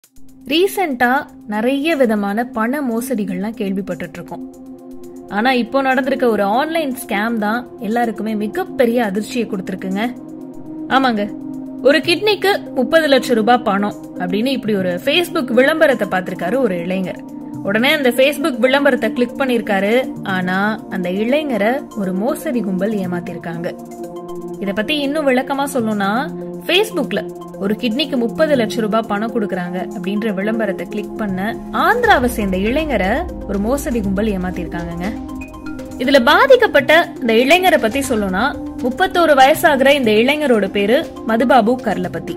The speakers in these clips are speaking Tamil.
ரீசெண்டா நிறைய விதமான பண மோசடிகள்லாம் கேள்விப்பட்டுட்டு இருக்கோம் ஆனா இப்போ நடந்திருக்க ஒரு ஆன்லைன் ஸ்கேம் தான் எல்லாருக்குமே மிகப்பெரிய அதிர்ச்சியை கொடுத்துருக்குங்க ஆமாங்க ஒரு கிட்னிக்கு முப்பது லட்சம் ரூபாய் பணம் அப்படின்னு இப்படி ஒரு ஃபேஸ்புக் விளம்பரத்தை பார்த்திருக்காரு ஒரு இளைஞர் உடனே அந்த ஃபேஸ்புக் விளம்பரத்தை கிளிக் பண்ணிருக்காரு ஆனா அந்த இளைஞரை ஒரு மோசடி கும்பல் ஏமாத்திருக்காங்க இத பத்தி இன்னும் விளக்கமா சொல்லணும்னா ஃபேஸ்புக்ல ஒரு கிட்னிக்கு முப்பது லட்சம் ரூபாய் பணம் கொடுக்கறாங்க அப்படின்ற விளம்பரத்தை கிளிக் பண்ண ஆந்திராவை சேர்ந்த இளைஞரை ஒரு மோசடி கும்பல் ஏமாத்திருக்காங்கங்க இதுல பாதிக்கப்பட்ட இந்த இளைஞரை பத்தி சொல்லணும்னா முப்பத்தோரு வயசாகிற இந்த இளைஞரோட பேரு மதுபாபு கர்லபதி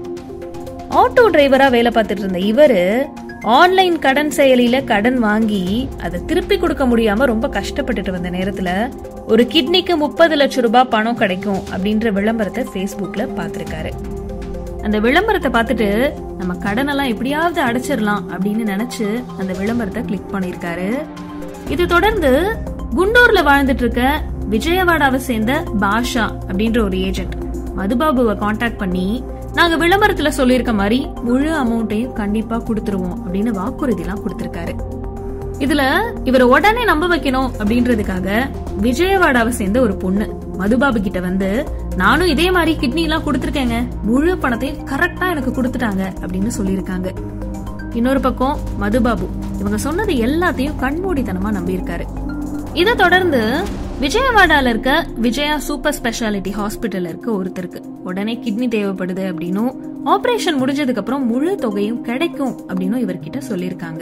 ஆட்டோ டிரைவரா வேலை பார்த்துட்டு இருந்த இவரு ஆன்லைன் கடன் செயலியில கடன் வாங்கி அதை திருப்பி கொடுக்க முடியாம ரொம்ப கஷ்டப்பட்டுட்டு வந்த நேரத்துல ஒரு கிட்னிக்கு முப்பது லட்சம் ரூபாய் பணம் கிடைக்கும் அப்படின்ற விளம்பரத்தை ஃபேஸ்புக்ல பார்த்திருக்காரு அந்த விளம்பரத்தை பார்த்துட்டு நம்ம கடனெல்லாம் எப்படியாவது அடைச்சிடலாம் அப்படின்னு நினைச்சு அந்த விளம்பரத்தை கிளிக் பண்ணிருக்காரு இது தொடர்ந்து குண்டூர்ல வாழ்ந்துட்டு இருக்க விஜயவாடாவை சேர்ந்த பாஷா அப்படின்ற ஒரு ஏஜென்ட் மதுபாபுவை காண்டாக்ட் பண்ணி நாங்க விளம்பரத்துல சொல்லியிருக்க மாதிரி முழு அமௌண்ட்டையும் கண்டிப்பா கொடுத்துருவோம் அப்படின்னு வாக்குறுதிலாம் கொடுத்திருக்காரு இதுல இவரை உடனே நம்ப வைக்கணும் அப்படின்றதுக்காக விஜயவாடாவை சேர்ந்த ஒரு பொண்ணு மதுபாபு கிட்ட வந்து நானும் இதே மாதிரி கிட்னி எல்லாம் கொடுத்துருக்கேங்க முழு பணத்தையும் கரெக்டா எனக்கு கொடுத்துட்டாங்க அப்படின்னு சொல்லியிருக்காங்க இன்னொரு பக்கம் மதுபாபு இவங்க சொன்னது எல்லாத்தையும் கண்மூடித்தனமா நம்பியிருக்காரு இதை தொடர்ந்து விஜயவாடால இருக்க விஜயா சூப்பர் ஸ்பெஷாலிட்டி ஹாஸ்பிட்டல் இருக்க ஒருத்தருக்கு உடனே கிட்னி தேவைப்படுது அப்படின்னும் ஆபரேஷன் முடிஞ்சதுக்கு அப்புறம் முழு தொகையும் கிடைக்கும் அப்படின்னும் இவர்கிட்ட சொல்லியிருக்காங்க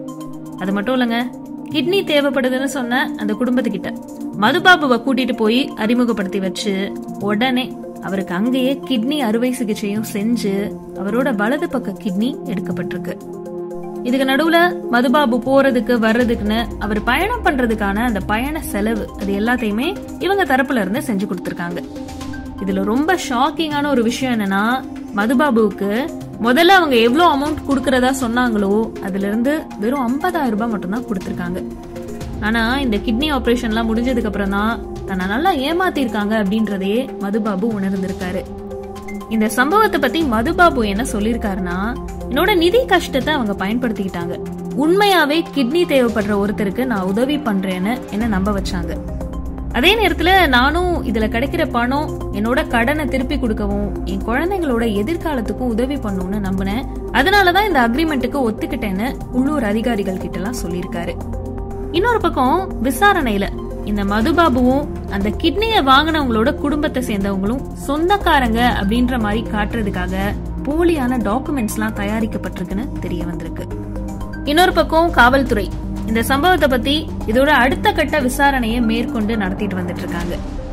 அது மட்டும் இல்லங்க கிட்னி தேவைப்படுதுன்னு சொன்ன அந்த குடும்பத்துக்கிட்ட மதுபாபுவை கூட்டிட்டு போய் அறிமுகப்படுத்தி வச்சு உடனே அவருக்கு அங்கேயே கிட்னி அறுவை சிகிச்சையும் செஞ்சு அவரோட வலது பக்க கிட்னி எடுக்கப்பட்டிருக்கு இதுக்கு நடுவுல மதுபாபு போறதுக்கு வர்றதுக்குன்னு அவர் பயணம் பண்றதுக்கான அந்த பயண செலவு அது எல்லாத்தையுமே இவங்க தரப்புல இருந்து செஞ்சு கொடுத்திருக்காங்க இதுல ரொம்ப ஷாக்கிங்கான ஒரு விஷயம் என்னன்னா மதுபாபுவுக்கு முதல்ல அவங்க எவ்வளவு அமௌண்ட் கொடுக்கறதா சொன்னாங்களோ அதுல இருந்து வெறும் ஐம்பதாயிரம் ரூபாய் மட்டும்தான் கொடுத்திருக்காங்க ஆனா இந்த கிட்னி ஆபரேஷன்லாம் முடிஞ்சதுக்கு அப்புறம் தான் தன்னை நல்லா ஏமாத்திருக்காங்க அப்படின்றதையே மதுபாபு உணர்ந்திருக்காரு இந்த சம்பவத்தை பத்தி மதுபாபு என்ன சொல்லிருக்காருன்னா என்னோட நிதி கஷ்டத்தை அவங்க பயன்படுத்திக்கிட்டாங்க உண்மையாவே கிட்னி தேவைப்படுற ஒருத்தருக்கு நான் உதவி பண்றேன்னு என்ன நம்ப வச்சாங்க அதே நேரத்துல நானும் இதுல கிடைக்கிற பணம் என்னோட கடனை திருப்பி கொடுக்கவும் என் குழந்தைங்களோட எதிர்காலத்துக்கும் உதவி பண்ணும்னு நம்பினேன் அதனாலதான் இந்த அக்ரிமெண்ட்டுக்கு ஒத்துக்கிட்டேன்னு உள்ளூர் அதிகாரிகள் கிட்ட எல்லாம் சொல்லியிருக்காரு இன்னொரு பக்கம் விசாரணையில இந்த மதுபாபுவும் அந்த கிட்னியை வாங்கினவங்களோட குடும்பத்தை சேர்ந்தவங்களும் சொந்தக்காரங்க அப்படின்ற மாதிரி காட்டுறதுக்காக போலியான டாக்குமெண்ட்ஸ் எல்லாம் தயாரிக்கப்பட்டிருக்குன்னு தெரிய வந்திருக்கு இன்னொரு பக்கம் காவல்துறை இந்த சம்பவத்தை பத்தி இதோட அடுத்த கட்ட விசாரணையை மேற்கொண்டு நடத்திட்டு வந்துட்டு இருக்காங்க